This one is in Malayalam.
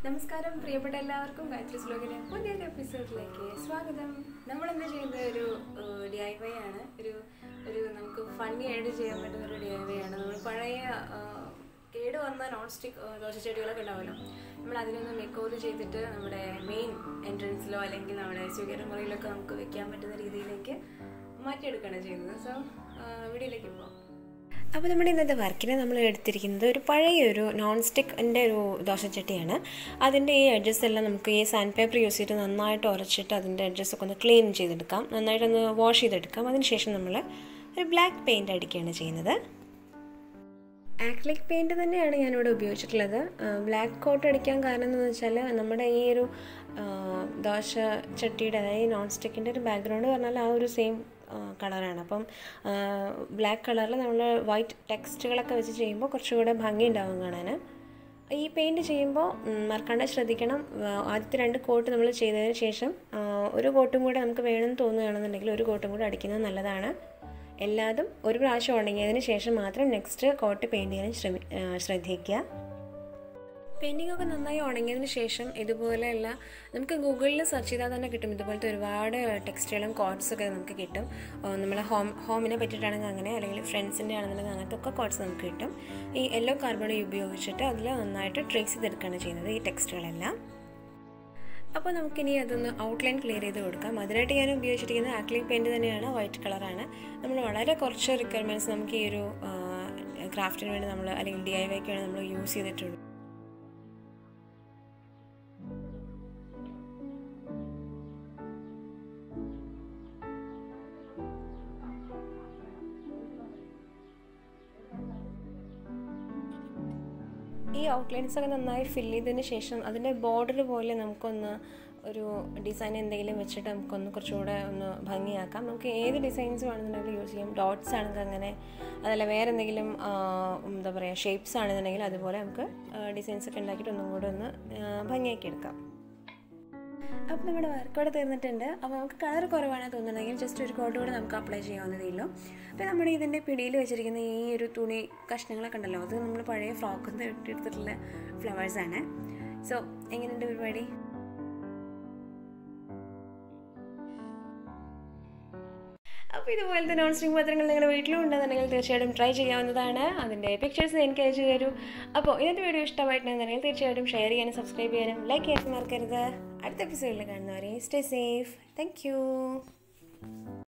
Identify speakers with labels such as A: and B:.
A: നമസ്കാരം പ്രിയപ്പെട്ട എല്ലാവർക്കും ഗായത്രി സ്ലോകിന്റെ പുതിയൊരു എപ്പിസോഡിലേക്ക് സ്വാഗതം നമ്മൾ എന്താ ചെയ്യുന്നത് ഒരു ഡി ഐ വൈ ആണ് ഒരു ഒരു നമുക്ക് ഫണ്ണി ആയിട്ട് ചെയ്യാൻ പറ്റുന്ന ഒരു ഡി ഐ വൈ ആണ് നമ്മൾ പഴയ ആ, കേട് വന്ന നോൺ സ്റ്റിക്ക് ദോശച്ചെടികളൊക്കെ ഉണ്ടാവുമല്ലോ നമ്മൾ അതിനൊന്ന് മെക്കോല് ചെയ്തിട്ട് നമ്മുടെ മെയിൻ എൻട്രൻസിലോ അല്ലെങ്കിൽ നമ്മുടെ സ്വീകരണ മുറിയിലൊക്കെ നമുക്ക് വെക്കാൻ പറ്റുന്ന രീതിയിലേക്ക് മാറ്റിയെടുക്കുകയാണ് ചെയ്യുന്നത് സോ വീഡിയോയിലേക്ക് പോകാം
B: അപ്പോൾ നമ്മുടെ ഇന്നത്തെ വർക്കിന് നമ്മൾ എടുത്തിരിക്കുന്നത് ഒരു പഴയൊരു നോൺ സ്റ്റിക്കിൻ്റെ ഒരു ദോശച്ചട്ടിയാണ് അതിൻ്റെ ഈ എഡ്ജസ് എല്ലാം നമുക്ക് ഈ സാൻഡ് പേപ്പർ യൂസ് ചെയ്തിട്ട് നന്നായിട്ട് ഉരച്ചിട്ട് അതിൻ്റെ എഡ്ജസ് ഒക്കെ ഒന്ന് ക്ലീൻ ചെയ്തെടുക്കാം നന്നായിട്ടൊന്ന് വാഷ് ചെയ്തെടുക്കാം അതിനുശേഷം നമ്മൾ ഒരു ബ്ലാക്ക് പെയിൻറ് അടിക്കുകയാണ് ചെയ്യുന്നത് ആക്രിലിക് പെയിൻറ് തന്നെയാണ് ഞാനിവിടെ ഉപയോഗിച്ചിട്ടുള്ളത് ബ്ലാക്ക് കോട്ട് അടിക്കാൻ കാരണം എന്ന് വെച്ചാൽ നമ്മുടെ ഈ ഒരു ആ, ദോശ ചട്ടിയുടെ അതായത് നോൺ സ്റ്റിക്കിൻ്റെ ഒരു ബാക്ക്ഗ്രൗണ്ട് പറഞ്ഞാൽ ആ ഒരു സെയിം കളറാണ് അപ്പം ബ്ലാക്ക് കളറിൽ നമ്മൾ വൈറ്റ് ടെക്സ്റ്റുകളൊക്കെ വെച്ച് ചെയ്യുമ്പോൾ കുറച്ചുകൂടെ ഭംഗി ഉണ്ടാവും കാണാൻ ഈ പെയിൻറ് ചെയ്യുമ്പോൾ ഉം, മറക്കാണ്ട് ശ്രദ്ധിക്കണം ആ, ആദ്യത്തെ രണ്ട് കോട്ട് നമ്മൾ ചെയ്തതിന് ശേഷം ആ, ഒരു കോട്ടും കൂടെ നമുക്ക് വേണമെന്ന് തോന്നുകയാണെന്നുണ്ടെങ്കിൽ ഒരു കോട്ടും കൂടെ അടിക്കുന്നത് നല്ലതാണ് എല്ലാതും ഒരു പ്രാവശ്യം ഉണങ്ങിയതിന് ശേഷം മാത്രം നെക്സ്റ്റ് കോട്ട് പെയിൻറ് ചെയ്യാൻ ശ്രമി ആ, ശ്രദ്ധിക്കുക പെയിൻറ്റിംഗ് ഒക്കെ നന്നായി ഉണങ്ങിയതിന് ശേഷം ഇതുപോലെയുള്ള നമുക്ക് ഗൂഗിളിൽ സെർച്ച് ചെയ്താൽ തന്നെ കിട്ടും ഇതുപോലത്തെ ഒരുപാട് ടെക്സ്റ്റുകളും കോഡ്സ് ഒക്കെ നമുക്ക് കിട്ടും നമ്മൾ ഹോം ഹോമിനെ പറ്റിയിട്ടാണെങ്കിൽ അങ്ങനെ അല്ലെങ്കിൽ ഫ്രണ്ട്സിൻ്റെ ആണെന്നുണ്ടെങ്കിൽ അങ്ങനത്തെ ഒക്കെ കോഡ്സ് നമുക്ക് കിട്ടും ഈ യെല്ലോ കാർബൺ ഉപയോഗിച്ചിട്ട് അതിൽ നന്നായിട്ട് ട്രേസ് ചെയ്തെടുക്കുകയാണ് ചെയ്യുന്നത് ഈ ടെക്സ്റ്റുകളെല്ലാം അപ്പോൾ നമുക്കിനി അതൊന്ന് ഔട്ട്ലൈൻ ക്ലിയർ ചെയ്ത് കൊടുക്കാം അതിനായിട്ട് ഞാൻ ഉപയോഗിച്ചിരിക്കുന്നത് ആക്ലിക് പെയിൻറ് തന്നെയാണ് വൈറ്റ് കളറാണ് നമ്മൾ വളരെ കുറച്ച് റിക്വയർമെൻറ്റ്സ് നമുക്ക് ഈ ഒരു ക്രാഫ്റ്റിന് വേണ്ടി നമ്മൾ അല്ലെങ്കിൽ ഡി ഐ വൈക്ക് വേണ്ടി നമ്മൾ യൂസ് ചെയ്തിട്ടുള്ളൂ ഈ ഔട്ട്ലൈൻസ് ഒക്കെ നന്നായി ഫില്ല് ചെയ്തതിന് ശേഷം അതിൻ്റെ ബോർഡർ പോലെ നമുക്കൊന്ന് ഒരു ഡിസൈൻ എന്തെങ്കിലും വെച്ചിട്ട് നമുക്കൊന്ന് കുറച്ചുകൂടെ ഒന്ന് ഭംഗിയാക്കാം നമുക്ക് ഏത് ഡിസൈൻസ് വേണമെന്നുണ്ടെങ്കിലും യൂസ് ചെയ്യാം ഡോട്ട്സ് ആണെങ്കിൽ അങ്ങനെ അതല്ല വേറെ എന്തെങ്കിലും ആ, എന്താ പറയുക ഷേപ്സ് ആണെന്നുണ്ടെങ്കിൽ അതുപോലെ നമുക്ക് ഡിസൈൻസ് ഒക്കെ ഉണ്ടാക്കിയിട്ട് ഒന്നും കൂടെ ഒന്ന് ആ, ഭംഗിയാക്കി എടുക്കാം അപ്പോൾ നമ്മുടെ വർക്ക് ഇവിടെ തീർന്നിട്ടുണ്ട് അപ്പോൾ നമുക്ക് കളർ കുറവാണ് തോന്നുന്നുണ്ടെങ്കിൽ ജസ്റ്റ് ഒരു കോട്ട് കൂടെ നമുക്ക് അപ്ലൈ ചെയ്യാവുന്നതേ ഉള്ളൂ അപ്പോൾ നമ്മുടെ ഇതിൻ്റെ പിടിയിൽ വെച്ചിരിക്കുന്ന ഈ ഒരു തുണി കഷ്ണങ്ങളൊക്കെ ഉണ്ടല്ലോ അത് നമ്മൾ പഴയ ഫ്രോക്കിൽ നിന്ന് ഇട്ടെടുത്തിട്ടുള്ള ഫ്ലവേഴ്സാണ് സോ എങ്ങനെയുണ്ട് പരിപാടി അപ്പോൾ ഇതുപോലത്തെ നോൺ സ്റ്റിക്ക് പാത്രങ്ങൾ നിങ്ങളുടെ വീട്ടിലും ഉണ്ടെന്നുണ്ടെങ്കിൽ തീർച്ചയായിട്ടും ട്രൈ ചെയ്യാവുന്നതാണ് അതിൻ്റെ പിക്ചേഴ്സ് എനിക്ക് അയച്ചു തരൂ അപ്പോൾ ഇന്നത്തെ വീഡിയോ ഇഷ്ടമായിട്ടുണ്ടെന്നുണ്ടെങ്കിൽ തീർച്ചയായിട്ടും ഷെയർ ചെയ്യാനും സബ്സ്ക്രൈബ് ചെയ്യാനും ലൈക്ക് ചെയ്യാനും മറക്കരുത് അടുത്ത എപ്പിസോഡിൽ കാണുന്നവരെ സ്റ്റേ സേഫ് താങ്ക്